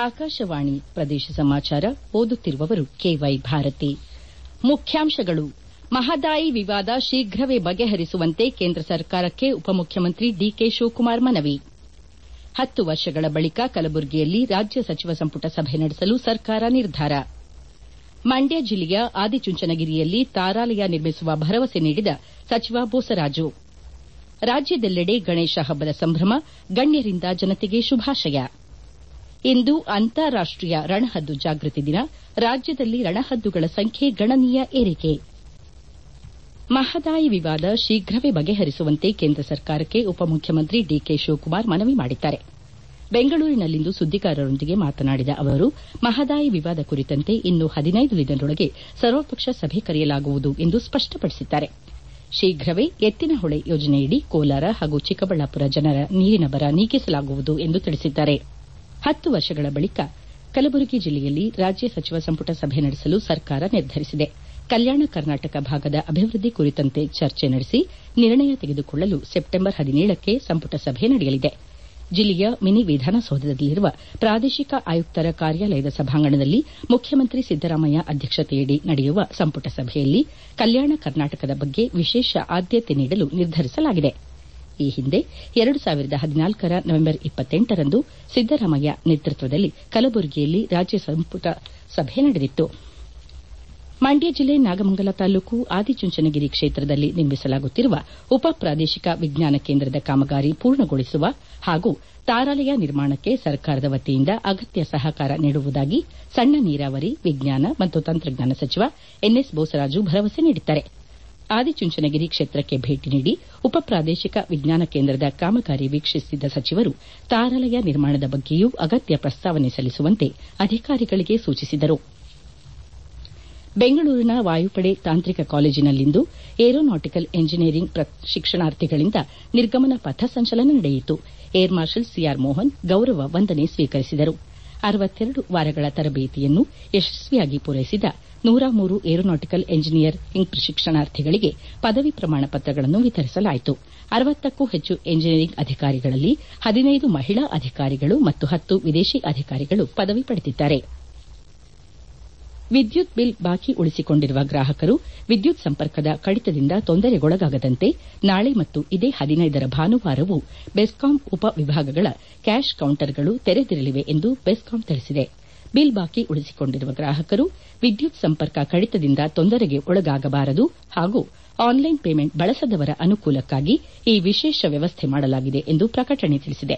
ಆಕಾಶವಾಣಿ ಪ್ರದೇಶ ಸಮಾಚಾರ ಓದುತ್ತಿರುವವರು ಕೆವೈ ಭಾರತಿ ಮುಖ್ಯಾಂಶಗಳು ಮಹದಾಯಿ ವಿವಾದ ಶೀಘ್ರವೇ ಬಗೆಹರಿಸುವಂತೆ ಕೇಂದ್ರ ಸರ್ಕಾರಕ್ಕೆ ಉಪಮುಖ್ಯಮಂತ್ರಿ ಡಿಕೆ ಶಿವಕುಮಾರ್ ಮನವಿ ಹತ್ತು ವರ್ಷಗಳ ಬಳಿಕ ಕಲಬುರಗಿಯಲ್ಲಿ ರಾಜ್ಯ ಸಚಿವ ಸಂಪುಟ ಸಭೆ ನಡೆಸಲು ಸರ್ಕಾರ ನಿರ್ಧಾರ ಮಂಡ್ಯ ಜಿಲ್ಲೆಯ ಆದಿಚುಂಚನಗಿರಿಯಲ್ಲಿ ತಾರಾಲಯ ನಿರ್ಮಿಸುವ ಭರವಸೆ ನೀಡಿದ ಸಚಿವ ಬೋಸರಾಜು ರಾಜ್ಯದೆಲ್ಲೆಡೆ ಗಣೇಶ ಹಬ್ಬದ ಸಂಭ್ರಮ ಗಣ್ಯರಿಂದ ಜನತೆಗೆ ಶುಭಾಶಯ ಇಂದು ಅಂತಾರಾಷ್ಟೀಯ ರಣಹದ್ದು ಜಾಗೃತಿ ದಿನ ರಾಜ್ಯದಲ್ಲಿ ರಣಹದ್ದುಗಳ ಸಂಖ್ಯೆ ಗಣನೀಯ ಏರಿಕೆ ಮಹದಾಯಿ ವಿವಾದ ಶೀಘ್ರವೇ ಬಗೆಹರಿಸುವಂತೆ ಕೇಂದ್ರ ಸರ್ಕಾರಕ್ಕೆ ಉಪಮುಖ್ಯಮಂತ್ರಿ ಡಿಕೆ ಶಿವಕುಮಾರ್ ಮನವಿ ಮಾಡಿದ್ದಾರೆ ಬೆಂಗಳೂರಿನಲ್ಲಿಂದು ಸುದ್ದಿಗಾರರೊಂದಿಗೆ ಮಾತನಾಡಿದ ಅವರು ಮಹದಾಯಿ ವಿವಾದ ಕುರಿತಂತೆ ಇನ್ನು ಹದಿನೈದು ದಿನದೊಳಗೆ ಸರ್ವಪಕ್ಷ ಸಭೆ ಕರೆಯಲಾಗುವುದು ಎಂದು ಸ್ಪಷ್ಟಪಡಿಸಿದ್ದಾರೆ ಶೀಘ್ರವೇ ಎತ್ತಿನಹೊಳೆ ಯೋಜನೆಯಡಿ ಕೋಲಾರ ಹಾಗೂ ಚಿಕ್ಕಬಳ್ಳಾಪುರ ಜನರ ನೀರಿನ ಬರ ನೀಗಿಸಲಾಗುವುದು ಎಂದು ತಿಳಿಸಿದ್ದಾರೆ ಹತ್ತು ವರ್ಷಗಳ ಬಳಿಕ ಕಲಬುರಗಿ ಜಿಲ್ಲೆಯಲ್ಲಿ ರಾಜ್ಯ ಸಚಿವ ಸಂಪುಟ ಸಭೆ ನಡೆಸಲು ಸರ್ಕಾರ ನಿರ್ಧರಿಸಿದೆ ಕಲ್ಯಾಣ ಕರ್ನಾಟಕ ಭಾಗದ ಅಭಿವೃದ್ದಿ ಕುರಿತಂತೆ ಚರ್ಚೆ ನಡೆಸಿ ನಿರ್ಣಯ ತೆಗೆದುಕೊಳ್ಳಲು ಸೆಪ್ಟೆಂಬರ್ ಹದಿನೇಳಕ್ಕೆ ಸಂಪುಟ ಸಭೆ ನಡೆಯಲಿದೆ ಜಿಲ್ಲೆಯ ಮಿನಿ ವಿಧಾನಸೌಧದಲ್ಲಿರುವ ಪ್ರಾದೇಶಿಕ ಆಯುಕ್ತರ ಕಾರ್ಯಾಲಯದ ಸಭಾಂಗಣದಲ್ಲಿ ಮುಖ್ಯಮಂತ್ರಿ ಸಿದ್ದರಾಮಯ್ಯ ಅಧ್ಯಕ್ಷತೆಯಡಿ ನಡೆಯುವ ಸಂಪುಟ ಸಭೆಯಲ್ಲಿ ಕಲ್ಯಾಣ ಕರ್ನಾಟಕದ ಬಗ್ಗೆ ವಿಶೇಷ ಆದ್ಯತೆ ನೀಡಲು ನಿರ್ಧರಿಸಲಾಗಿದೆ ಈ ಹಿಂದೆ ಎರಡು ಸಾವಿರದ ಹದಿನಾಲ್ಕರ ನವೆಂಬರ್ ಇಪ್ಪತ್ತೆಂಟರಂದು ಸಿದ್ದರಾಮಯ್ಯ ನೇತೃತ್ವದಲ್ಲಿ ಕಲಬುರಗಿಯಲ್ಲಿ ರಾಜ್ಯ ಸಂಪುಟ ಸಭೆ ನಡೆದಿತ್ತು ಮಂಡ್ಯ ಜಿಲ್ಲೆ ನಾಗಮಂಗಲ ತಾಲೂಕು ಆದಿಚುಂಚನಗಿರಿ ಕ್ಷೇತ್ರದಲ್ಲಿ ನಿರ್ಮಿಸಲಾಗುತ್ತಿರುವ ಉಪ ಪ್ರಾದೇಶಿಕ ವಿಜ್ಞಾನ ಕೇಂದ್ರದ ಕಾಮಗಾರಿ ಪೂರ್ಣಗೊಳಿಸುವ ಹಾಗೂ ತಾರಾಲಯ ನಿರ್ಮಾಣಕ್ಕೆ ಸರ್ಕಾರದ ವತಿಯಿಂದ ಅಗತ್ಯ ಸಹಕಾರ ನೀಡುವುದಾಗಿ ಸಣ್ಣ ನೀರಾವರಿ ವಿಜ್ಞಾನ ಮತ್ತು ತಂತ್ರಜ್ಞಾನ ಸಚಿವ ಎನ್ಎಸ್ ಬೋಸರಾಜು ಭರವಸೆ ನೀಡಿದ್ದಾರೆ ಆದಿಚುಂಚನಗಿರಿ ಕ್ಷೇತ್ರಕ್ಕೆ ಭೇಟಿ ನೀಡಿ ಉಪ ಪ್ರಾದೇಶಿಕ ವಿಜ್ಞಾನ ಕೇಂದ್ರದ ಕಾಮಗಾರಿ ವೀಕ್ಷಿಸಿದ ಸಚಿವರು ತಾರಾಲಯ ನಿರ್ಮಾಣದ ಬಗ್ಗೆಯೂ ಅಗತ್ಯ ಪ್ರಸ್ತಾವನೆ ಸಲ್ಲಿಸುವಂತೆ ಅಧಿಕಾರಿಗಳಿಗೆ ಸೂಚಿಸಿದರು ಬೆಂಗಳೂರಿನ ವಾಯುಪಡೆ ತಾಂತ್ರಿಕ ಕಾಲೇಜಿನಲ್ಲಿಂದು ಏರೋನಾಟಿಕಲ್ ಎಂಜಿನಿಯರಿಂಗ್ ಶಿಕ್ಷಣಾರ್ಥಿಗಳಿಂದ ನಿರ್ಗಮನ ಪಥ ಸಂಚಲನ ನಡೆಯಿತು ಏರ್ ಮಾರ್ಷಲ್ ಸಿಆರ್ ಮೋಹನ್ ಗೌರವ ವಂದನೆ ಸ್ವೀಕರಿಸಿದರು ಅರವತ್ತೆರಡು ವಾರಗಳ ತರಬೇತಿಯನ್ನು ಯಶಸ್ವಿಯಾಗಿ ಪೂರೈಸಿದ ನೂರ ಮೂರು ಏರೋನಾಟಿಕಲ್ ಎಂಜಿನಿಯರಿಂಗ್ ಶಿಕ್ಷಣಾರ್ಥಿಗಳಿಗೆ ಪದವಿ ಪ್ರಮಾಣ ಪತ್ರಗಳನ್ನು ವಿತರಿಸಲಾಯಿತು ಅರವತ್ತಕ್ಕೂ ಹೆಚ್ಚು ಎಂಜಿನಿಯರಿಂಗ್ ಅಧಿಕಾರಿಗಳಲ್ಲಿ ಹದಿನೈದು ಮಹಿಳಾ ಅಧಿಕಾರಿಗಳು ಮತ್ತು ಹತ್ತು ವಿದೇಶಿ ಅಧಿಕಾರಿಗಳು ಪದವಿ ಪಡೆದಿದ್ದಾರೆ ವಿದ್ಯುತ್ ಬಿಲ್ ಬಾಕಿ ಉಳಿಸಿಕೊಂಡಿರುವ ಗ್ರಾಹಕರು ವಿದ್ಯುತ್ ಸಂಪರ್ಕದ ಕಡಿತದಿಂದ ತೊಂದರೆಗೊಳಗಾಗದಂತೆ ನಾಳೆ ಮತ್ತು ಇದೇ ಹದಿನೈದರ ಭಾನುವಾರವೂ ಬೆಸ್ಕಾಂ ಉಪ ವಿಭಾಗಗಳ ಕ್ಯಾಶ್ ಕೌಂಟರ್ಗಳು ತೆರೆದಿರಲಿವೆ ಎಂದು ಬೆಸ್ಕಾಂ ತಿಳಿಸಿದೆ ಬಿಲ್ ಬಾಕಿ ಉಳಿಸಿಕೊಂಡಿರುವ ಗ್ರಾಹಕರು ವಿದ್ಯುತ್ ಸಂಪರ್ಕ ಕಡಿತದಿಂದ ತೊಂದರೆಗೆ ಒಳಗಾಗಬಾರದು ಹಾಗೂ ಆನ್ಲೈನ್ ಪೇಮೆಂಟ್ ಬಳಸದವರ ಅನುಕೂಲಕ್ಕಾಗಿ ಈ ವಿಶೇಷ ವ್ಯವಸ್ಥೆ ಮಾಡಲಾಗಿದೆ ಎಂದು ಪ್ರಕಟಣೆ ತಿಳಿಸಿದೆ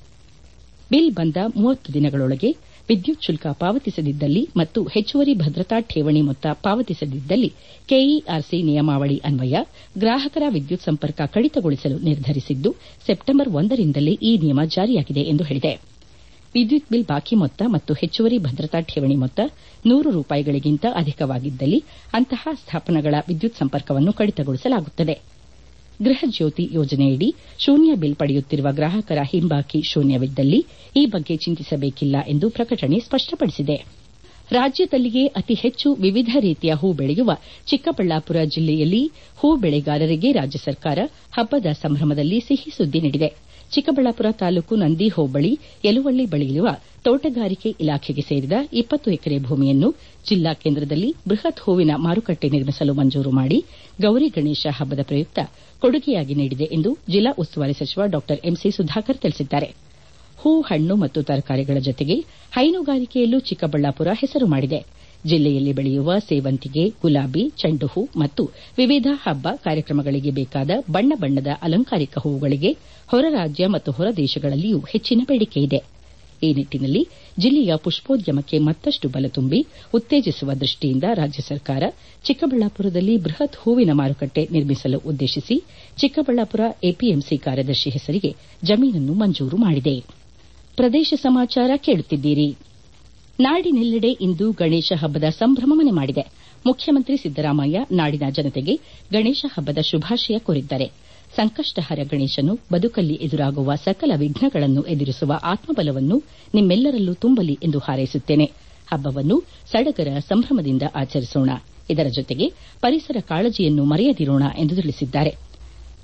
ಬಿಲ್ ಬಂದ ಮೂವತ್ತು ದಿನಗಳೊಳಗೆ ವಿದ್ಯುತ್ ಶುಲ್ಕ ಪಾವತಿಸದಿದ್ದಲ್ಲಿ ಮತ್ತು ಹೆಚ್ಚುವರಿ ಭದ್ರತಾ ಠೇವಣಿ ಮೊತ್ತ ಪಾವತಿಸದಿದ್ದಲ್ಲಿ ಕೆಇಆರ್ಸಿ ನಿಯಮಾವಳಿ ಅನ್ವಯ ಗ್ರಾಹಕರ ವಿದ್ಯುತ್ ಸಂಪರ್ಕ ಕಡಿತಗೊಳಿಸಲು ನಿರ್ಧರಿಸಿದ್ದು ಸೆಪ್ಟೆಂಬರ್ ಒಂದರಿಂದಲೇ ಈ ನಿಯಮ ಜಾರಿಯಾಗಿದೆ ಎಂದು ಹೇಳಿದೆ ವಿದ್ಯುತ್ ಬಿಲ್ ಬಾಕಿ ಮೊತ್ತ ಮತ್ತು ಹೆಚ್ಚುವರಿ ಭದ್ರತಾ ಠೇವಣಿ ಮೊತ್ತ ನೂರು ರೂಪಾಯಿಗಳಿಗಿಂತ ಅಧಿಕವಾಗಿದ್ದಲ್ಲಿ ಅಂತಹ ಸ್ಥಾಪನಗಳ ವಿದ್ಯುತ್ ಸಂಪರ್ಕವನ್ನು ಕಡಿತಗೊಳಿಸಲಾಗುತ್ತದೆ ಗೃಹ ಜ್ಯೋತಿ ಯೋಜನೆಯಡಿ ಶೂನ್ಯ ಬಿಲ್ ಪಡೆಯುತ್ತಿರುವ ಗ್ರಾಹಕರ ಹಿಂಬಾಕಿ ಶೂನ್ಯವಿದ್ದಲ್ಲಿ ಈ ಬಗ್ಗೆ ಚಿಂತಿಸಬೇಕಿಲ್ಲ ಎಂದು ಪ್ರಕಟಣೆ ಸ್ಪಷ್ಟಪಡಿಸಿದೆ ರಾಜ್ಯದಲ್ಲಿಯೇ ಅತಿ ಹೆಚ್ಚು ವಿವಿಧ ರೀತಿಯ ಹೂ ಬೆಳೆಯುವ ಚಿಕ್ಕಬಳ್ಳಾಪುರ ಜಿಲ್ಲೆಯಲ್ಲಿ ಹೂ ಬೆಳೆಗಾರರಿಗೆ ರಾಜ್ಯ ಸರ್ಕಾರ ಹಬ್ಬದ ಸಂಭ್ರಮದಲ್ಲಿ ಸಿಹಿ ಸುದ್ದಿ ನೀಡಿದೆ ಚಿಕ್ಕಬಳ್ಳಾಪುರ ತಾಲೂಕು ನಂದಿ ಹೋಬಳಿ ಯಲುವಳ್ಳಿ ಬಳಿಯಿರುವ ತೋಟಗಾರಿಕೆ ಇಲಾಖೆಗೆ ಸೇರಿದ ಇಪ್ಪತ್ತು ಎಕರೆ ಭೂಮಿಯನ್ನು ಜಿಲ್ಲಾ ಕೇಂದ್ರದಲ್ಲಿ ಬೃಹತ್ ಹೂವಿನ ಮಾರುಕಟ್ಟೆ ನಿರ್ಮಿಸಲು ಮಂಜೂರು ಮಾಡಿ ಗೌರಿ ಗಣೇಶ ಹಬ್ಬದ ಪ್ರಯುಕ್ತ ಕೊಡುಗೆಯಾಗಿ ನೀಡಿದೆ ಎಂದು ಜಿಲ್ಲಾ ಉಸ್ತುವಾರಿ ಸಚಿವ ಡಾ ಎಂಸಿ ಸುಧಾಕರ್ ತಿಳಿಸಿದ್ದಾರೆ ಹೂ ಹಣ್ಣು ಮತ್ತು ತರಕಾರಿಗಳ ಜೊತೆಗೆ ಹೈನುಗಾರಿಕೆಯಲ್ಲೂ ಚಿಕ್ಕಬಳ್ಳಾಪುರ ಹೆಸರು ಮಾಡಿದೆ ಜಿಲ್ಲೆಯಲ್ಲಿ ಬೆಳೆಯುವ ಸೇವಂತಿಗೆ ಗುಲಾಬಿ ಚೆಂಡು ಹೂ ಮತ್ತು ವಿವಿಧ ಹಬ್ಬ ಕಾರ್ಯಕ್ರಮಗಳಿಗೆ ಬೇಕಾದ ಬಣ್ಣ ಬಣ್ಣದ ಅಲಂಕಾರಿಕ ಹೂವುಗಳಿಗೆ ಹೊರ ರಾಜ್ಯ ಮತ್ತು ಹೊರ ದೇಶಗಳಲ್ಲಿಯೂ ಹೆಚ್ಚಿನ ಬೇಡಿಕೆಯಿದೆ ಈ ನಿಟ್ಟಿನಲ್ಲಿ ಜಿಲ್ಲೆಯ ಪುಷ್ಪೋದ್ಯಮಕ್ಕೆ ಮತ್ತಷ್ಟು ಬಲ ತುಂಬಿ ಉತ್ತೇಜಿಸುವ ದೃಷ್ಟಿಯಿಂದ ರಾಜ್ಯ ಸರ್ಕಾರ ಚಿಕ್ಕಬಳ್ಳಾಪುರದಲ್ಲಿ ಬೃಹತ್ ಹೂವಿನ ಮಾರುಕಟ್ಟೆ ನಿರ್ಮಿಸಲು ಉದ್ದೇಶಿಸಿ ಚಿಕ್ಕಬಳ್ಳಾಪುರ ಎಪಿಎಂಸಿ ಕಾರ್ಯದರ್ಶಿ ಹೆಸರಿಗೆ ಜಮೀನನ್ನು ಮಂಜೂರು ಮಾಡಿದೆ ಪ್ರದೇಶ ಸಮಾಚಾರ ಕೇಳುತ್ತಿದ್ದೀರಿ ನಾಡಿನೆಲ್ಲೆಡೆ ಇಂದು ಗಣೇಶ ಹಬ್ಬದ ಸಂಭ್ರಮ ಮನೆ ಮಾಡಿದೆ ಮುಖ್ಯಮಂತ್ರಿ ಸಿದ್ದರಾಮಯ್ಯ ನಾಡಿನ ಜನತೆಗೆ ಗಣೇಶ ಹಬ್ಬದ ಶುಭಾಶಯ ಕೋರಿದ್ದಾರೆ ಸಂಕಷ್ಟಹರ ಗಣೇಶನು ಬದುಕಲ್ಲಿ ಎದುರಾಗುವ ಸಕಲ ವಿಘ್ನಗಳನ್ನು ಎದುರಿಸುವ ಆತ್ಮಬಲವನ್ನು ನಿಮ್ಮೆಲ್ಲರಲ್ಲೂ ತುಂಬಲಿ ಎಂದು ಹಾರೈಸುತ್ತೇನೆ ಹಬ್ಬವನ್ನು ಸಡಗರ ಸಂಭ್ರಮದಿಂದ ಆಚರಿಸೋಣ ಇದರ ಜೊತೆಗೆ ಪರಿಸರ ಕಾಳಜಿಯನ್ನು ಮರೆಯದಿರೋಣ ಎಂದು ತಿಳಿಸಿದ್ದಾರೆ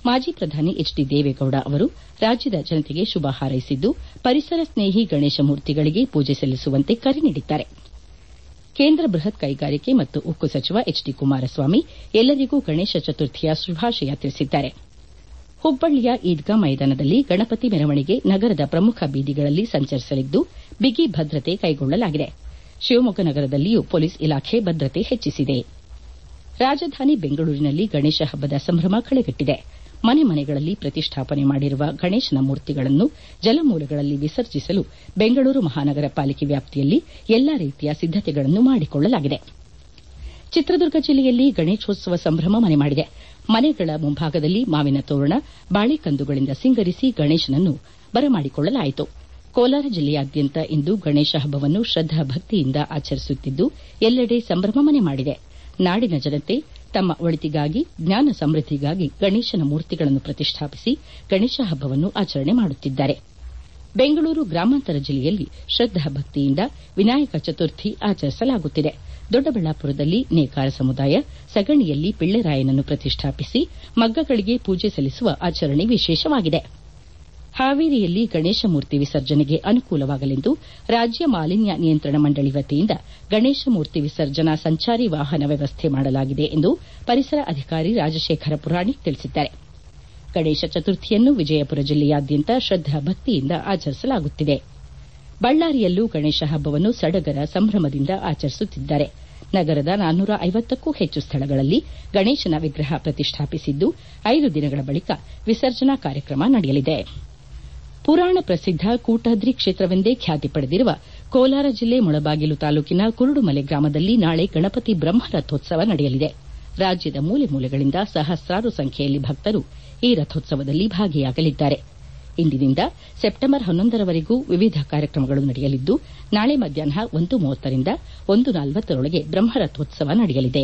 ಮಾಜಿ ಪ್ರಧಾನಿ ಎಚ್ ಡಿ ದೇವೇಗೌಡ ಅವರು ರಾಜ್ಯದ ಜನತೆಗೆ ಶುಭ ಹಾರೈಸಿದ್ದು ಪರಿಸರ ಸ್ನೇಹಿ ಗಣೇಶ ಮೂರ್ತಿಗಳಿಗೆ ಪೂಜೆ ಸಲ್ಲಿಸುವಂತೆ ಕರೆ ನೀಡಿದ್ದಾರೆ ಕೇಂದ್ರ ಬೃಹತ್ ಕೈಗಾರಿಕೆ ಮತ್ತು ಉಕ್ಕು ಸಚಿವ ಎಚ್ ಡಿ ಕುಮಾರಸ್ವಾಮಿ ಎಲ್ಲರಿಗೂ ಗಣೇಶ ಚತುರ್ಥಿಯ ಶುಭಾಶಯ ತಿಳಿಸಿದ್ದಾರೆ ಹುಬ್ಬಳ್ಳಿಯ ಈದ್ಗಾ ಮೈದಾನದಲ್ಲಿ ಗಣಪತಿ ಮೆರವಣಿಗೆ ನಗರದ ಪ್ರಮುಖ ಬೀದಿಗಳಲ್ಲಿ ಸಂಚರಿಸಲಿದ್ದು ಬಿಗಿ ಭದ್ರತೆ ಕೈಗೊಳ್ಳಲಾಗಿದೆ ಶಿವಮೊಗ್ಗ ನಗರದಲ್ಲಿಯೂ ಪೊಲೀಸ್ ಇಲಾಖೆ ಭದ್ರತೆ ಹೆಚ್ಚಿಸಿದೆ ರಾಜಧಾನಿ ಬೆಂಗಳೂರಿನಲ್ಲಿ ಗಣೇಶ ಹಬ್ಬದ ಸಂಭ್ರಮ ಕಳೆಗಟ್ಟಿದೆ ಮನೆ ಮನೆಗಳಲ್ಲಿ ಪ್ರತಿಷ್ಠಾಪನೆ ಮಾಡಿರುವ ಗಣೇಶನ ಮೂರ್ತಿಗಳನ್ನು ಜಲಮೂಲಗಳಲ್ಲಿ ವಿಸರ್ಜಿಸಲು ಬೆಂಗಳೂರು ಮಹಾನಗರ ಪಾಲಿಕೆ ವ್ಯಾಪ್ತಿಯಲ್ಲಿ ಎಲ್ಲಾ ರೀತಿಯ ಸಿದ್ದತೆಗಳನ್ನು ಮಾಡಿಕೊಳ್ಳಲಾಗಿದೆ ಚಿತ್ರದುರ್ಗ ಜಿಲ್ಲೆಯಲ್ಲಿ ಗಣೇಶೋತ್ಸವ ಸಂಭ್ರಮ ಮನೆ ಮಾಡಿದೆ ಮನೆಗಳ ಮುಂಭಾಗದಲ್ಲಿ ಮಾವಿನ ತೋರಣ ಬಾಳೆಕಂದುಗಳಿಂದ ಸಿಂಗರಿಸಿ ಗಣೇಶನನ್ನು ಬರಮಾಡಿಕೊಳ್ಳಲಾಯಿತು ಕೋಲಾರ ಜಿಲ್ಲೆಯಾದ್ಯಂತ ಇಂದು ಗಣೇಶ ಹಬ್ಬವನ್ನು ಶ್ರದ್ದಾ ಭಕ್ತಿಯಿಂದ ಆಚರಿಸುತ್ತಿದ್ದು ಎಲ್ಲೆಡೆ ಸಂಭ್ರಮ ಮನೆ ಮಾಡಿದೆ ನಾಡಿನ ಜನತೆ ತಮ್ಮ ಒಳಿತಿಗಾಗಿ ಜ್ಞಾನ ಸಮೃದ್ದಿಗಾಗಿ ಗಣೇಶನ ಮೂರ್ತಿಗಳನ್ನು ಪ್ರತಿಷ್ಠಾಪಿಸಿ ಗಣೇಶ ಹಬ್ಬವನ್ನು ಆಚರಣೆ ಮಾಡುತ್ತಿದ್ದಾರೆ ಬೆಂಗಳೂರು ಗ್ರಾಮಾಂತರ ಜಿಲ್ಲೆಯಲ್ಲಿ ಶ್ರದ್ದಾ ಭಕ್ತಿಯಿಂದ ವಿನಾಯಕ ಚತುರ್ಥಿ ಆಚರಿಸಲಾಗುತ್ತಿದೆ ದೊಡ್ಡಬಳ್ಳಾಪುರದಲ್ಲಿ ನೇಕಾರ ಸಮುದಾಯ ಸಗಣಿಯಲ್ಲಿ ಪಿಳ್ಳೆರಾಯನನ್ನು ಪ್ರತಿಷ್ಠಾಪಿಸಿ ಮಗ್ಗಗಳಿಗೆ ಪೂಜೆ ಸಲ್ಲಿಸುವ ಆಚರಣೆ ವಿಶೇಷವಾಗಿದೆ ಹಾವೇರಿಯಲ್ಲಿ ಗಣೇಶ ಮೂರ್ತಿ ವಿಸರ್ಜನೆಗೆ ಅನುಕೂಲವಾಗಲೆಂದು ರಾಜ್ಯ ಮಾಲಿನ್ಯ ನಿಯಂತ್ರಣ ಮಂಡಳಿ ವತಿಯಿಂದ ಗಣೇಶ ಮೂರ್ತಿ ವಿಸರ್ಜನಾ ಸಂಚಾರಿ ವಾಹನ ವ್ಯವಸ್ಥೆ ಮಾಡಲಾಗಿದೆ ಎಂದು ಪರಿಸರ ಅಧಿಕಾರಿ ರಾಜಶೇಖರ ಪುರಾಣಿಕ್ ತಿಳಿಸಿದ್ದಾರೆ ಗಣೇಶ ಚತುರ್ಥಿಯನ್ನು ವಿಜಯಪುರ ಜಿಲ್ಲೆಯಾದ್ಯಂತ ಶ್ರದ್ದಾ ಭಕ್ತಿಯಿಂದ ಆಚರಿಸಲಾಗುತ್ತಿದೆ ಬಳ್ಳಾರಿಯಲ್ಲೂ ಗಣೇಶ ಹಬ್ಬವನ್ನು ಸಡಗರ ಸಂಭ್ರಮದಿಂದ ಆಚರಿಸುತ್ತಿದ್ದಾರೆ ನಗರದ ನಾನ್ನೂರ ಐವತ್ತಕ್ಕೂ ಹೆಚ್ಚು ಸ್ಥಳಗಳಲ್ಲಿ ಗಣೇಶನ ವಿಗ್ರಹ ಪ್ರತಿಷ್ಠಾಪಿಸಿದ್ದು ಐದು ದಿನಗಳ ಬಳಿಕ ವಿಸರ್ಜನಾ ಕಾರ್ಯಕ್ರಮ ನಡೆಯಲಿದೆ ಪುರಾಣ ಪ್ರಸಿದ್ದ ಕೂಟಾದ್ರಿ ಕ್ಷೇತ್ರವೆಂದೇ ಖ್ಯಾತಿ ಪಡೆದಿರುವ ಕೋಲಾರ ಜಿಲ್ಲೆ ಮುಳಬಾಗಿಲು ತಾಲೂಕಿನ ಕುರುಡುಮಲೆ ಗ್ರಾಮದಲ್ಲಿ ನಾಳೆ ಗಣಪತಿ ಬ್ರಹ್ಮರಥೋತ್ಸವ ನಡೆಯಲಿದೆ ರಾಜ್ಯದ ಮೂಲೆ ಮೂಲೆಗಳಿಂದ ಸಹಸ್ರಾರು ಸಂಖ್ಯೆಯಲ್ಲಿ ಭಕ್ತರು ಈ ರಥೋತ್ಸವದಲ್ಲಿ ಭಾಗಿಯಾಗಲಿದ್ದಾರೆ ಇಂದಿನಿಂದ ಸೆಪ್ಟೆಂಬರ್ ಹನ್ನೊಂದರವರೆಗೂ ವಿವಿಧ ಕಾರ್ಯಕ್ರಮಗಳು ನಡೆಯಲಿದ್ದು ನಾಳೆ ಮಧ್ಯಾಹ್ನ ಒಂದು ಮೂವತ್ತರಿಂದ ಒಂದು ನಲವತ್ತರೊಳಗೆ ಬ್ರಹ್ಮರಥೋತ್ಸವ ನಡೆಯಲಿದೆ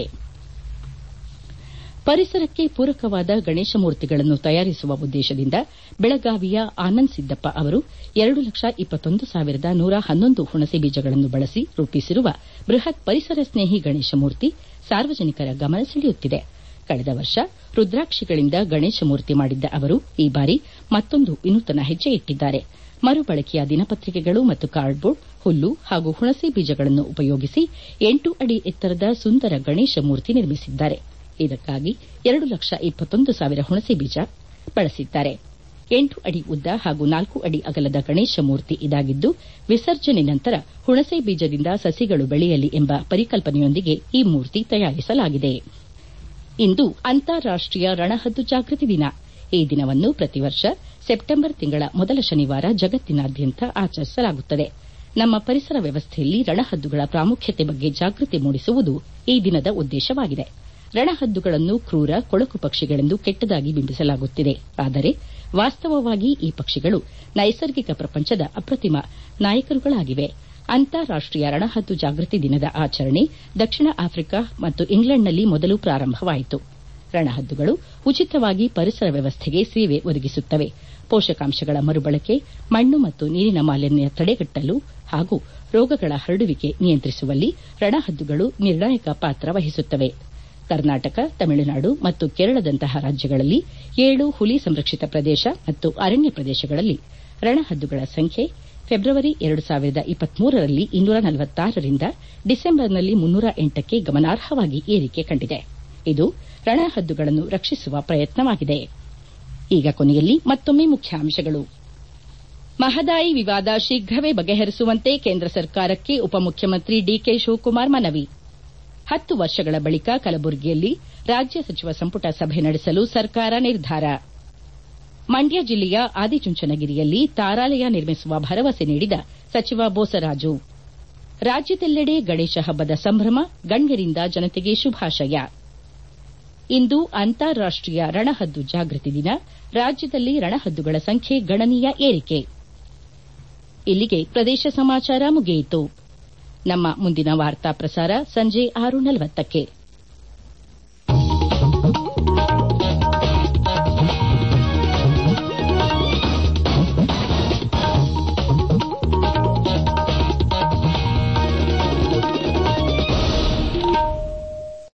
ಪರಿಸರಕ್ಕೆ ಪೂರಕವಾದ ಗಣೇಶ ಮೂರ್ತಿಗಳನ್ನು ತಯಾರಿಸುವ ಉದ್ದೇಶದಿಂದ ಬೆಳಗಾವಿಯ ಆನಂದ್ ಸಿದ್ದಪ್ಪ ಅವರು ಎರಡು ಲಕ್ಷ ಇಪ್ಪತ್ತೊಂದು ಸಾವಿರದ ನೂರ ಹನ್ನೊಂದು ಹುಣಸೆ ಬೀಜಗಳನ್ನು ಬಳಸಿ ರೂಪಿಸಿರುವ ಬೃಹತ್ ಪರಿಸರ ಸ್ನೇಹಿ ಗಣೇಶ ಮೂರ್ತಿ ಸಾರ್ವಜನಿಕರ ಗಮನ ಸೆಳೆಯುತ್ತಿದೆ ಕಳೆದ ವರ್ಷ ರುದ್ರಾಕ್ಷಿಗಳಿಂದ ಗಣೇಶ ಮೂರ್ತಿ ಮಾಡಿದ್ದ ಅವರು ಈ ಬಾರಿ ಮತ್ತೊಂದು ವಿನೂತನ ಹೆಜ್ಜೆ ಇಟ್ಟಿದ್ದಾರೆ ಮರುಬಳಕೆಯ ದಿನಪತ್ರಿಕೆಗಳು ಮತ್ತು ಕಾರ್ಡ್ಬೋರ್ಡ್ ಹುಲ್ಲು ಹಾಗೂ ಹುಣಸೆ ಬೀಜಗಳನ್ನು ಉಪಯೋಗಿಸಿ ಎಂಟು ಅಡಿ ಎತ್ತರದ ಸುಂದರ ಗಣೇಶ ಮೂರ್ತಿ ನಿರ್ಮಿಸಿದ್ದಾರೆ ಇದಕ್ಕಾಗಿ ಎರಡು ಲಕ್ಷ ಇಪ್ಪತ್ತೊಂದು ಸಾವಿರ ಹುಣಸೆ ಬೀಜ ಬಳಸಿದ್ದಾರೆ ಎಂಟು ಅಡಿ ಉದ್ದ ಹಾಗೂ ನಾಲ್ಕು ಅಡಿ ಅಗಲದ ಗಣೇಶ ಮೂರ್ತಿ ಇದಾಗಿದ್ದು ವಿಸರ್ಜನೆ ನಂತರ ಹುಣಸೆ ಬೀಜದಿಂದ ಸಸಿಗಳು ಬೆಳೆಯಲಿ ಎಂಬ ಪರಿಕಲ್ಪನೆಯೊಂದಿಗೆ ಈ ಮೂರ್ತಿ ತಯಾರಿಸಲಾಗಿದೆ ಇಂದು ಅಂತಾರಾಷ್ಟೀಯ ರಣಹದ್ದು ಜಾಗೃತಿ ದಿನ ಈ ದಿನವನ್ನು ಪ್ರತಿ ವರ್ಷ ಸೆಪ್ಟೆಂಬರ್ ತಿಂಗಳ ಮೊದಲ ಶನಿವಾರ ಜಗತ್ತಿನಾದ್ಯಂತ ಆಚರಿಸಲಾಗುತ್ತದೆ ನಮ್ಮ ಪರಿಸರ ವ್ಯವಸ್ಥೆಯಲ್ಲಿ ರಣಹದ್ದುಗಳ ಪ್ರಾಮುಖ್ಯತೆ ಬಗ್ಗೆ ಜಾಗೃತಿ ಮೂಡಿಸುವುದು ಈ ದಿನದ ಉದ್ದೇಶವಾಗಿದೆ ರಣಹದ್ದುಗಳನ್ನು ಕ್ರೂರ ಕೊಳಕು ಪಕ್ಷಿಗಳೆಂದು ಕೆಟ್ಟದಾಗಿ ಬಿಂಬಿಸಲಾಗುತ್ತಿದೆ ಆದರೆ ವಾಸ್ತವವಾಗಿ ಈ ಪಕ್ಷಿಗಳು ನೈಸರ್ಗಿಕ ಪ್ರಪಂಚದ ಅಪ್ರತಿಮ ನಾಯಕರುಗಳಾಗಿವೆ ಅಂತಾರಾಷ್ಟೀಯ ರಣಹದ್ದು ಜಾಗೃತಿ ದಿನದ ಆಚರಣೆ ದಕ್ಷಿಣ ಆಫ್ರಿಕಾ ಮತ್ತು ಇಂಗ್ಲೆಂಡ್ನಲ್ಲಿ ಮೊದಲು ಪ್ರಾರಂಭವಾಯಿತು ರಣಹದ್ದುಗಳು ಉಚಿತವಾಗಿ ಪರಿಸರ ವ್ಯವಸ್ಥೆಗೆ ಸೇವೆ ಒದಗಿಸುತ್ತವೆ ಪೋಷಕಾಂಶಗಳ ಮರುಬಳಕೆ ಮಣ್ಣು ಮತ್ತು ನೀರಿನ ಮಾಲಿನ್ಯ ತಡೆಗಟ್ಟಲು ಹಾಗೂ ರೋಗಗಳ ಹರಡುವಿಕೆ ನಿಯಂತ್ರಿಸುವಲ್ಲಿ ರಣಹದ್ದುಗಳು ನಿರ್ಣಾಯಕ ಪಾತ್ರ ವಹಿಸುತ್ತವೆ ಕರ್ನಾಟಕ ತಮಿಳುನಾಡು ಮತ್ತು ಕೇರಳದಂತಹ ರಾಜ್ಯಗಳಲ್ಲಿ ಏಳು ಹುಲಿ ಸಂರಕ್ಷಿತ ಪ್ರದೇಶ ಮತ್ತು ಅರಣ್ಯ ಪ್ರದೇಶಗಳಲ್ಲಿ ರಣಹದ್ದುಗಳ ಸಂಖ್ಯೆ ಫೆಬ್ರವರಿ ಎರಡು ಸಾವಿರದ ಇಪ್ಪತ್ಮೂರರಲ್ಲಿ ಇನ್ನೂರ ನಲವತ್ತಾರರಿಂದ ಡಿಸೆಂಬರ್ನಲ್ಲಿ ಮುನ್ನೂರ ಎಂಟಕ್ಕೆ ಗಮನಾರ್ಹವಾಗಿ ಏರಿಕೆ ಕಂಡಿದೆ ಇದು ರಣಹದ್ದುಗಳನ್ನು ರಕ್ಷಿಸುವ ಪ್ರಯತ್ನವಾಗಿದೆ ಈಗ ಕೊನೆಯಲ್ಲಿ ಮತ್ತೊಮ್ಮೆ ಮುಖ್ಯಾಂಶಗಳು ಮಹದಾಯಿ ವಿವಾದ ಶೀಘ್ರವೇ ಬಗೆಹರಿಸುವಂತೆ ಕೇಂದ್ರ ಸರ್ಕಾರಕ್ಕೆ ಉಪಮುಖ್ಯಮಂತ್ರಿ ಡಿಕೆ ಶಿವಕುಮಾರ್ ಮನವಿ ಹತ್ತು ವರ್ಷಗಳ ಬಳಿಕ ಕಲಬುರಗಿಯಲ್ಲಿ ರಾಜ್ಯ ಸಚಿವ ಸಂಪುಟ ಸಭೆ ನಡೆಸಲು ಸರ್ಕಾರ ನಿರ್ಧಾರ ಮಂಡ್ಯ ಜಿಲ್ಲೆಯ ಆದಿಚುಂಚನಗಿರಿಯಲ್ಲಿ ತಾರಾಲಯ ನಿರ್ಮಿಸುವ ಭರವಸೆ ನೀಡಿದ ಸಚಿವ ಬೋಸರಾಜು ರಾಜ್ಯದೆಲ್ಲೆಡೆ ಗಣೇಶ ಹಬ್ಬದ ಸಂಭ್ರಮ ಗಣ್ಯರಿಂದ ಜನತೆಗೆ ಶುಭಾಶಯ ಇಂದು ಅಂತಾರಾಷ್ಟೀಯ ರಣಹದ್ದು ಜಾಗೃತಿ ದಿನ ರಾಜ್ಯದಲ್ಲಿ ರಣಹದ್ದುಗಳ ಸಂಖ್ಯೆ ಗಣನೀಯ ಏರಿಕೆ ಇಲ್ಲಿಗೆ ಪ್ರದೇಶ ಸಮಾಚಾರ ಮುಗಿಯಿತು ನಮ್ಮ ಮುಂದಿನ ವಾರ್ತಾ ಪ್ರಸಾರ ಸಂಜೆ ಆರು ನಲವತ್ತಕ್ಕೆ